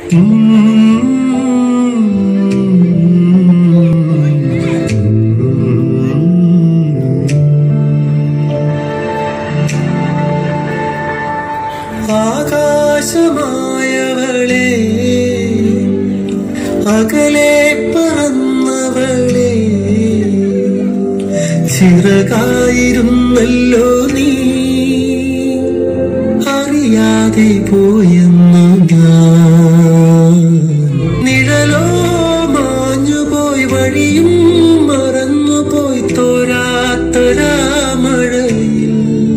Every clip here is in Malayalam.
ആകാശമായവളെ അകലെ പറന്നവളെ ചിറകായിരുന്നല്ലോ നീ അറിയാതെ പോയെന്നു ഞാൻ നിഴലോ മാഞ്ഞുപോയി വഴിയും മറന്നുപോയി തോരാത്തൊരാമഴയിൽ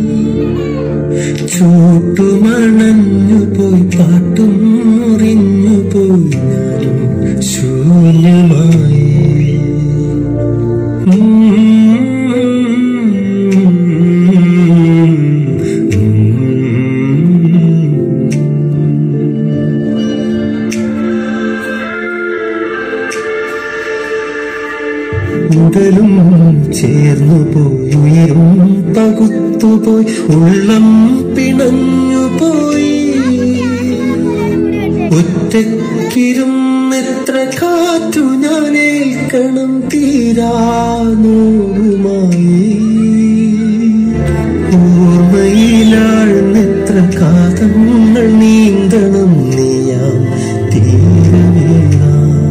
ചൂട്ടുമണഞ്ഞു പോയി പാട്ടും മുറിഞ്ഞു പോയി ഞാനും ശൂന്യമായി ഉടലും ചേർന്നു പോയി ഉയരും പകുത്തുപോയി ഉള്ളം പിണഞ്ഞു പോയി ഒറ്റക്കിരുന്നെത്ര കാറ്റു ഞാൻ ഏൽക്കണം തീരാനോവുമായി ഓർമ്മയിലാഴ്ന്നെത്ര കാതങ്ങൾ നീന്തണം നീയാം തീരവേറാ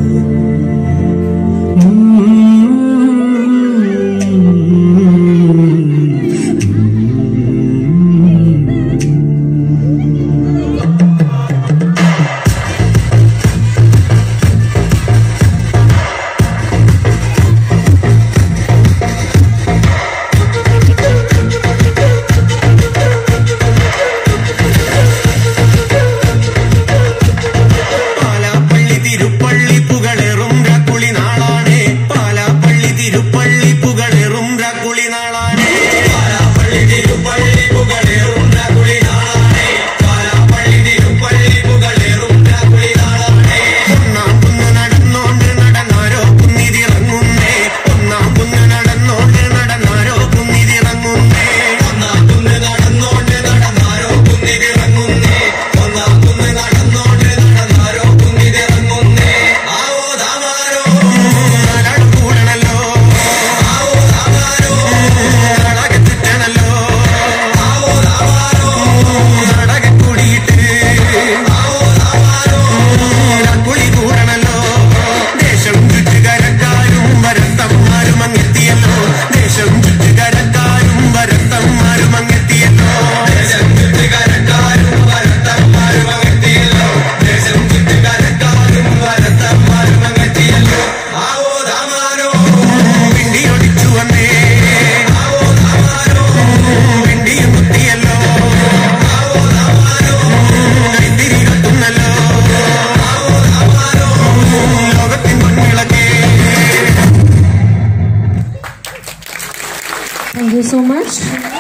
പാലാപ്പള്ളി തിരുപ്പള്ളി പുകളേറും രാക്കുളി നാളാണ് പാലാപ്പള്ളി തിരുപ്പള്ളി പുകളേറും രാക്കുളി നാളാണ് പാലാപ്പള്ളി തിരുപ്പള്ളി പുകളേറും രാക്കുളി നാളാണ് പാലാപ്പള്ളി തിരുപ്പള്ളി പുകളേറും രാക്കുളി നാളാണ് ഒന്നാം കുന്ന് നടന്നോണ്ട് നടന്നാരോ കുന്നിതിറങ്ങുന്നേ ഒന്നാം കുന്ന് നടന്നോണ്ട് നടന്നാരോ കുന്നിതിറങ്ങുന്നേ ഒന്നാം കുന്ന് നടന്നോണ്ട് നടന്നാരോ കുന്നിതിറങ്ങുന്നേ ഒന്നാം കുന്ന് നടന്നോണ്ട് നടന്നാരോ കുന്നിതിറങ്ങുന്നേ ആവോ ദാമാരോ നാടാട് കൂടണല്ലോ ആവോ ദാമാരോ നാടകത്തിട്ടണല്ലോ ആവോ ദാമാരോ നാടക കൂടിയിട്ട് ആവോ ദാമാരോ കുളി കൂടണല്ലോ ദേശം ചുറ്റുകരക്കാരും വരത്തന്മാരും അങ്ങെത്തിയല്ലോ ദേശം ചുറ്റുകരക്കാരും വരത്തന്മാരും അങ്ങെത്തിയല്ലോ ദേശം ചുറ്റുകരക്കാരും വരത്തന്മാരും അങ്ങെത്തിയല്ലോ ദേശം ചുറ്റുകരക്കാരും വരത്തന്മാരും അങ്ങെത്തിയല്ലോ ആവോ ദാമാരോ പിണ്ടിയൊടിച്ചു വന്നേ ആവോ ദാമാരോ പിണ്ടിയും കുത്തിയല്ലോ ആവോ ദാമാരോ കൈത്തിരി കത്തുന്നല്ലോ ആവോ ദാമാരോ ലോകത്തിൻ മണ്ണിളക്കേ Thank you so much.